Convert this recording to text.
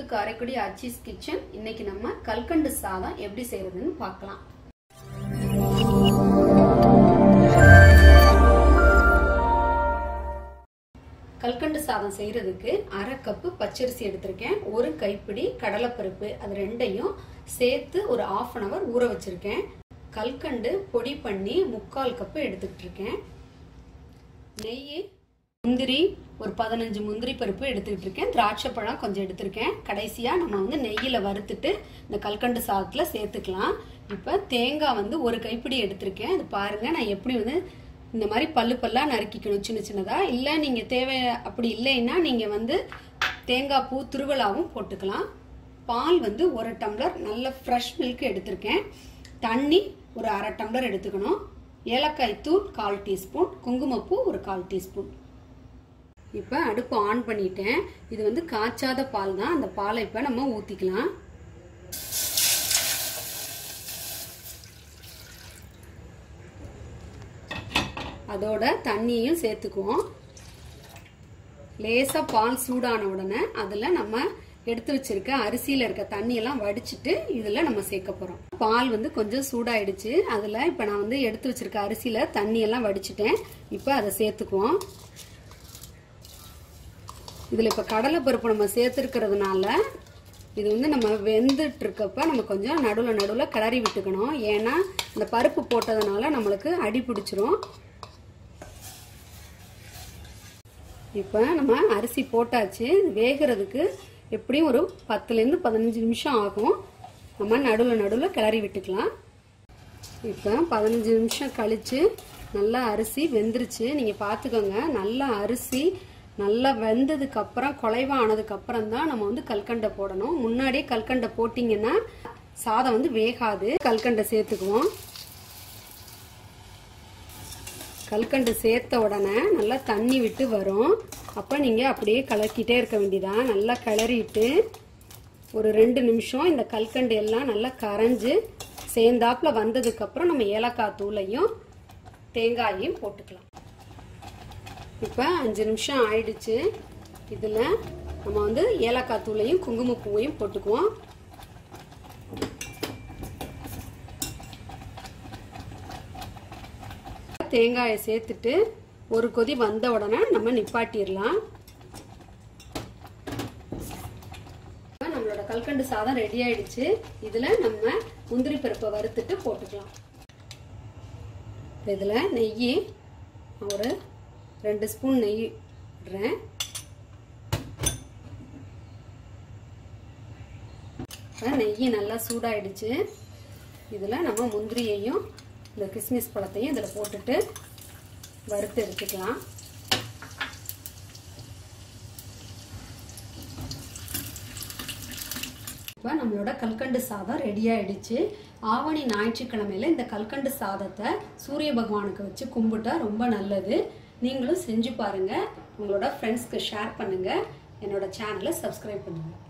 Karaikudi அச்சீஸ் kitchen இன்னைக்கு நம்ம கல்கண்டு சாதம் எப்படி செய்யறதுன்னு பார்க்கலாம் கல்கண்டு சாதம் செய்யறதுக்கு அரை கப்பு பச்சரிசி எடுத்திருக்கேன் ஒரு கைப்பிடி கடலைப்பருப்பு அது ரெண்டையும் சேர்த்து ஒரு ஆஃப் அன் அவர் ஊற வச்சிருக்கேன் கல்கண்டு பொடி பண்ணி முக்கால் கப்பு எடுத்துக்கிட்டு இருக்கேன் நெய் முந்திரி ஒரு பதினஞ்சு முந்திரி பருப்பு எடுத்துக்கிட்டு இருக்கேன் திராட்சை பழம் கொஞ்சம் எடுத்திருக்கேன் கடைசியாக நம்ம வந்து நெய்யில் வறுத்துட்டு இந்த கல்கண்டு சாதத்தில் சேர்த்துக்கலாம் இப்போ தேங்காய் வந்து ஒரு கைப்பிடி எடுத்திருக்கேன் இது பாருங்க நான் எப்படி வந்து இந்த மாதிரி பல்லு பல்லாக நறுக்கிக்கணும் சின்ன சின்னதாக இல்லை நீங்கள் தேவை அப்படி இல்லைன்னா நீங்கள் வந்து தேங்காய் பூ துருவலாகவும் போட்டுக்கலாம் பால் வந்து ஒரு டம்ளர் நல்ல ஃப்ரெஷ் மில்க் எடுத்திருக்கேன் தண்ணி ஒரு அரை டம்ளர் எடுத்துக்கணும் ஏலக்காய் தூள் கால் டீஸ்பூன் குங்குமப்பூ ஒரு கால் டீஸ்பூன் இப்போ அடுப்பு ஆன் பண்ணிட்டேன் இது வந்து காய்ச்சாத பால் தான் அந்த பாலை இப்போ நம்ம ஊற்றிக்கலாம் அதோட தண்ணியையும் சேர்த்துக்குவோம் லேசாக பால் சூடான உடனே அதில் நம்ம எடுத்து வச்சிருக்க அரிசியில் இருக்க தண்ணியெல்லாம் வடிச்சிட்டு இதில் நம்ம சேர்க்க போகிறோம் பால் வந்து கொஞ்சம் சூடாயிடுச்சு அதில் இப்போ நான் வந்து எடுத்து வச்சிருக்க அரிசியில் தண்ணியெல்லாம் வடிச்சிட்டேன் இப்போ அதை சேர்த்துக்குவோம் இதில் இப்போ கடலை பருப்பு நம்ம சேர்த்துருக்கிறதுனால இது வந்து நம்ம வெந்துட்டு இருக்கப்ப நம்ம கொஞ்சம் நடுவில் நடுவில் கிளறி விட்டுக்கணும் ஏன்னா இந்த பருப்பு போட்டதுனால நம்மளுக்கு அடி பிடிச்சிரும் இப்போ நம்ம அரிசி போட்டாச்சு வேகிறதுக்கு எப்படியும் ஒரு பத்துலேருந்து பதினஞ்சு நிமிஷம் ஆகும் நம்ம நடுவில் நடுவில் கிளறி விட்டுக்கலாம் இப்போ பதினஞ்சு நிமிஷம் கழித்து நல்லா அரிசி வெந்துருச்சு நீங்கள் பார்த்துக்கோங்க நல்லா அரிசி நல்லா வெந்ததுக்கு அப்புறம் குலைவா ஆனதுக்கு அப்புறம் தான் நம்ம வந்து கல்கண்டை போடணும் முன்னாடியே கல்கண்டை போட்டிங்கன்னா சாதம் வந்து வேகாது கல்கண்டை சேர்த்துக்குவோம் கல்கண்டு சேர்த்த உடனே நல்லா தண்ணி விட்டு வரும் அப்போ நீங்கள் அப்படியே கலக்கிட்டே இருக்க வேண்டியதான் நல்லா கிளறிட்டு ஒரு ரெண்டு நிமிஷம் இந்த கல்கண்டு எல்லாம் நல்லா கரைஞ்சு சேர்ந்தாப்புல வந்ததுக்கப்புறம் நம்ம ஏலக்காய் தூளையும் தேங்காயையும் போட்டுக்கலாம் இப்போ அஞ்சு நிமிஷம் ஆயிடுச்சு இதில் நம்ம வந்து ஏலக்காய் தூளையும் குங்குமப்பூவையும் போட்டுக்குவோம் தேங்காயை சேர்த்துட்டு ஒரு கொதி வந்த உடனே நம்ம நிப்பாட்டிடலாம் நம்மளோட கல்கண்டு சாதம் ரெடி ஆயிடுச்சு இதுல நம்ம முந்திரி பருப்பை வறுத்துட்டு போட்டுக்கலாம் இதுல நெய் ஒரு ரெண்டு ஸ்பூன் நெய் விடுறேன் நெய் நல்லா சூடாயிடுச்சு இதில் நம்ம முந்திரியையும் இந்த கிஸ்மிஸ் பழத்தையும் இதில் போட்டுட்டு வறுத்து எடுத்துக்கலாம் இப்போ நம்மளோட கல்கண்டு சாதம் ரெடி ஆயிடுச்சு ஆவணி ஞாயிற்றுக்கிழமையில இந்த கல்கண்டு சாதத்தை சூரிய பகவானுக்கு வச்சு கும்பிட்டா ரொம்ப நல்லது நீங்களும் செஞ்சு பாருங்க உங்களோட ஃப்ரெண்ட்ஸ்க்கு ஷேர் பண்ணுங்க என்னோட சேனலை சப்ஸ்கிரைப் பண்ணுங்க